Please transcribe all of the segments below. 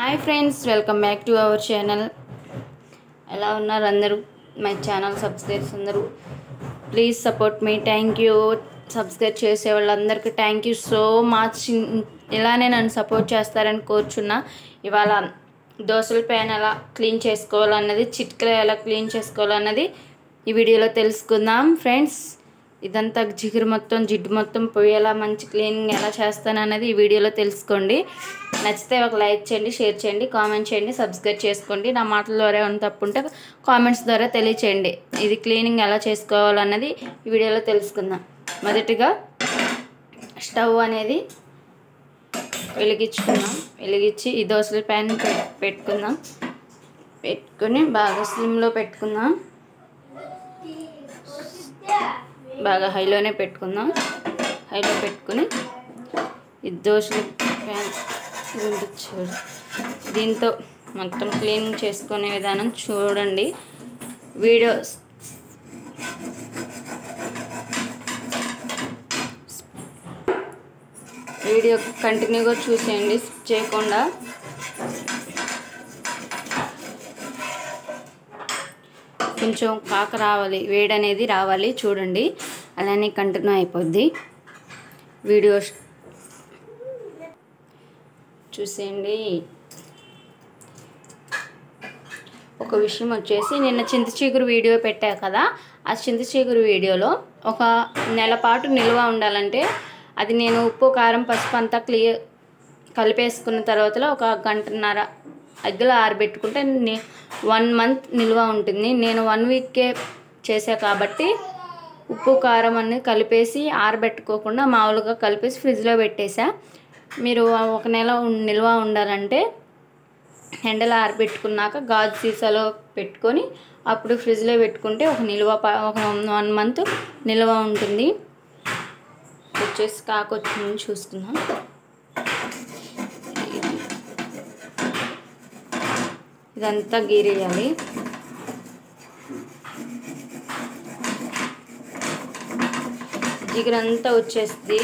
hi friends welcome back to our channel ఎలా ఉన్నారు అందరూ మై ఛానల్ సబ్స్క్రైబ్స్ అందరూ ప్లీజ్ సపోర్ట్ మీ థ్యాంక్ యూ సబ్స్క్రైబ్ చేసే వాళ్ళందరికీ థ్యాంక్ యూ సో మచ్ ఇలానే నన్ను సపోర్ట్ చేస్తారని కోరుచున్నా ఇవాళ దోశల ప్యాన్ ఎలా క్లీన్ చేసుకోవాలన్నది చిట్కలు ఎలా క్లీన్ చేసుకోవాలన్నది ఈ వీడియోలో తెలుసుకుందాం ఫ్రెండ్స్ ఇదంతా జిగురు మొత్తం జిడ్డు మొత్తం పోయేలా మంచి క్లీనింగ్ ఎలా చేస్తానన్నది ఈ వీడియోలో తెలుసుకోండి నచ్చితే ఒక లైక్ చేయండి షేర్ చేయండి కామెంట్ చేయండి సబ్స్క్రైబ్ చేసుకోండి నా మాటల ద్వారా ఏమైనా తప్పు ఉంటే కామెంట్స్ ద్వారా తెలియచేయండి ఇది క్లీనింగ్ ఎలా చేసుకోవాలన్నది ఈ వీడియోలో తెలుసుకుందాం మొదటిగా స్టవ్ అనేది వెలిగించుకుందాం వెలిగించి ఈ దోశల ప్యాన్ పెట్టుకుందాం పెట్టుకొని బాగా స్లిమ్లో పెట్టుకుందాం బాగా హైలోనే పెట్టుకుందాం హైలో పెట్టుకుని ఈ దోశలు ప్యాన్ ఇది ఉంటుంది చూడు దీంతో మొత్తం క్లీనింగ్ చేసుకునే విధానం చూడండి వీడియో వీడియో కంటిన్యూగా చూసేయండి స్కిప్ చేయకుండా కొంచెం కాక రావాలి వేడి అనేది రావాలి చూడండి అలానే కంటిన్యూ అయిపోద్ది వీడియో చూసేయండి ఒక విషయం వచ్చేసి నిన్న చింత చీగురు వీడియో పెట్టా కదా ఆ చింత చీగురు వీడియోలో ఒక నెల పాటు నిల్వ ఉండాలంటే అది నేను ఉప్పు కారం పసుపు అంతా క్లియర్ కలిపేసుకున్న తర్వాత ఒక గంటన్నర అగ్గిలో ఆరబెట్టుకుంటే వన్ మంత్ నిల్వ ఉంటుంది నేను వన్ వీక్కే చేసా కాబట్టి ఉప్పు కారం అన్ని కలిపేసి ఆరబెట్టుకోకుండా మామూలుగా కలిపేసి ఫ్రిడ్జ్లో పెట్టేసా మీరు ఒక నెల ఉం- నిల్వ ఉండాలంటే ఎండలో ఆరబెట్టుకున్నాక గాజు సీసాలో పెట్టుకొని అప్పుడు ఫ్రిడ్జ్లో పెట్టుకుంటే ఒక నిల్వ ప- ఒక వన్ మంత్ నిల్వ ఉంటుంది వచ్చేసి కాకొచ్చింది చూసుకుందాం ఇదంతా గీరేయాలి జిగురంతా వచ్చేస్తుంది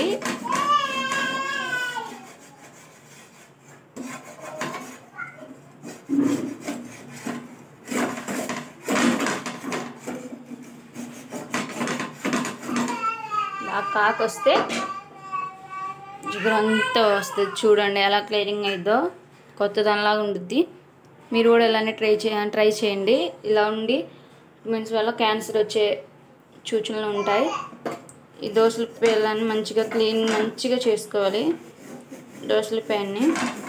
ఇలా కాకొస్తే జిగురంతా వస్తుంది చూడండి ఎలా క్లీనింగ్ అయిందో కొత్త దానిలాగా ఉండుద్ది మీరు కూడా ఇలానే ట్రై చేయ ట్రై చేయండి ఇలా ఉండి మీన్స్ వల్ల క్యాన్సర్ వచ్చే సూచనలు ఉంటాయి ఈ దోశల పేర్లని మంచిగా క్లీన్ మంచిగా చేసుకోవాలి దోశల ప్యాన్ని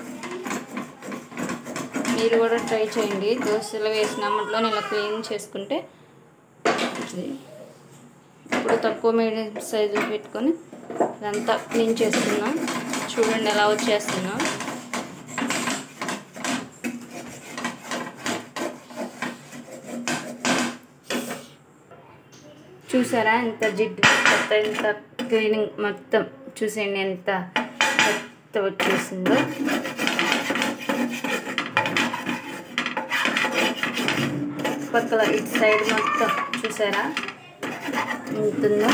మీరు కూడా ట్రై చేయండి దోశలు వేసిన మట్లో ఇలా క్లీన్ చేసుకుంటే మంచిది ఇప్పుడు తక్కువ మీడియం సైజు పెట్టుకొని ఇదంతా క్లీన్ చేసుకుందాం చూడండి ఎలా వచ్చేస్తున్నాం చూసారా ఎంత జిడ్డు కొత్త ఎంత క్లీనింగ్ మొత్తం చూసేయండి ఎంత కొత్త వచ్చేసిందో పక్కల ఇటు సైడ్ మొత్తం చూసారా ఉంటుందో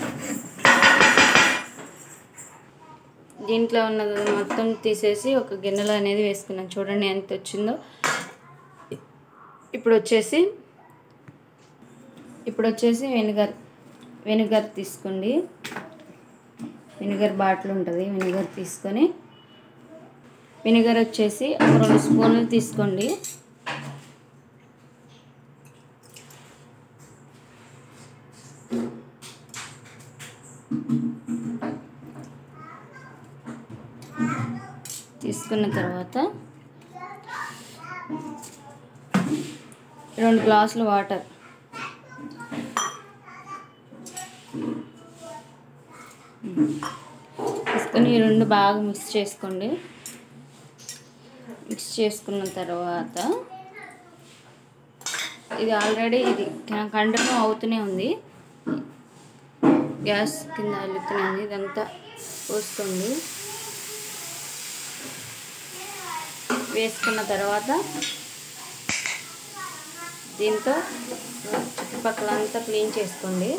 దీంట్లో ఉన్నది మొత్తం తీసేసి ఒక గిన్నెలో అనేది వేసుకున్నాను చూడండి ఎంత వచ్చిందో ఇప్పుడు వచ్చేసి ఇప్పుడు వచ్చేసి వెనిగర్ వెనిగర్ తీసుకోండి వెనిగర్ బాటిల్ ఉంటుంది వెనిగర్ తీసుకొని వెనిగర్ వచ్చేసి ఒక రెండు స్పూన్లు తీసుకోండి తీసుకున్న తర్వాత రెండు గ్లాసులు వాటర్ తీసుకొని ఈ రెండు బాగా మిక్స్ చేసుకోండి మిక్స్ చేసుకున్న తర్వాత ఇది ఆల్రెడీ ఇది కంటిన్యూ అవుతూనే ఉంది గ్యాస్ కింద వెళ్తూనే ఉంది ఇదంతా పోసుకోండి వేసుకున్న తర్వాత దీంతో చుట్టుపక్కల అంతా క్లీన్ చేసుకోండి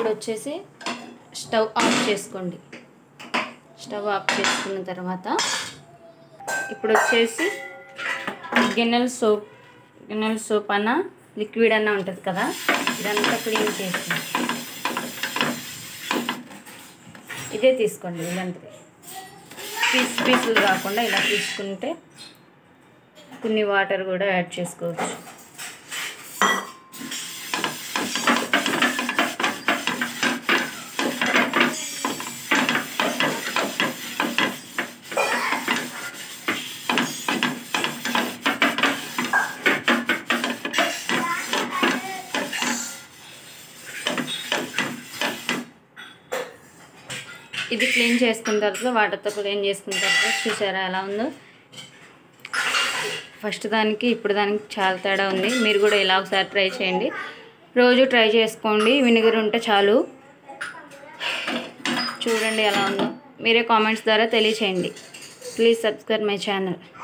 ఇప్పుడు వచ్చేసి స్టవ్ ఆఫ్ చేసుకోండి స్టవ్ ఆఫ్ చేసుకున్న తర్వాత ఇప్పుడు వచ్చేసి గిన్నెల సోప్ గిన్నెల సోప్ అన్న లిక్విడ్ అన్న ఉంటుంది కదా ఇదంతా క్లీన్ చేసి ఇదే తీసుకోండి ఇలాంటిది పీస్ పీసులు కాకుండా ఇలా తీసుకుంటే కొన్ని వాటర్ కూడా యాడ్ చేసుకోవచ్చు ఇది క్లీన్ చేసుకున్న తర్వాత వాటర్తో క్లీన్ చేసుకున్న తర్వాత చూసారా ఎలా ఉందో ఫస్ట్ దానికి ఇప్పుడు దానికి చాలా తేడా ఉంది మీరు కూడా ఇలా ఒకసారి ట్రై చేయండి రోజు ట్రై చేసుకోండి వినిగర్ ఉంటే చాలు చూడండి ఎలా ఉందో మీరే కామెంట్స్ ద్వారా తెలియచేయండి ప్లీజ్ సబ్స్క్రైబ్ మై ఛానల్